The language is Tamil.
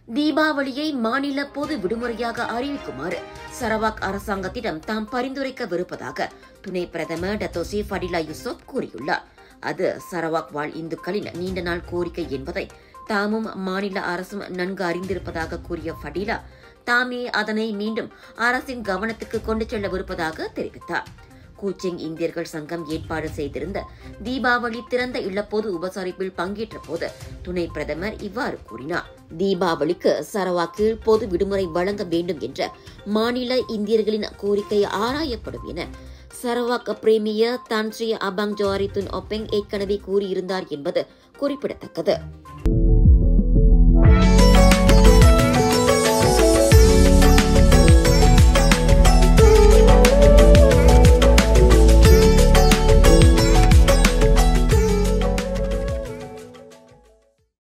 தீபாவளியை மாநில பொது விடுமுறையாக அறிவிக்குமாறு சரவாக் அரசாங்கத்திடம் தாம் பரிந்துரைக்கவிருப்பதாக துணை பிரதமர் டத்தோசி ஃபடிலா யூசுப் கூறியுள்ளார் அது சரவாக் வாழ் இந்துக்களின் நீண்ட நாள் கோரிக்கை என்பதை தாமும் மாநில அரசும் நன்கு அறிந்திருப்பதாக கூறிய ஃபடிலா தாமே அதனை மீண்டும் அரசின் கவனத்துக்கு கொண்டு செல்லவிருப்பதாக தெரிவித்தார் கூச்சிங் இந்தியர்கள் சங்கம் ஏற்பாடு செய்திருந்த தீபாவளி திறந்த இல்ல பொது உபசரிப்பில் பங்கேற்ற போது துணை பிரதமர் இவ்வாறு கூறினார் தீபாவளிக்கு சரவாக்கில் பொது விடுமுறை வழங்க வேண்டும் என்ற மாநில இந்தியர்களின் கோரிக்கை ஆராயப்படும் என சரவாக் பிரேமியர் தான் ஸ்ரீ அபாங் ஜோரி துன் ஒப்பெங் ஏற்கனவே கூறியிருந்தார் என்பது குறிப்பிடத்தக்கது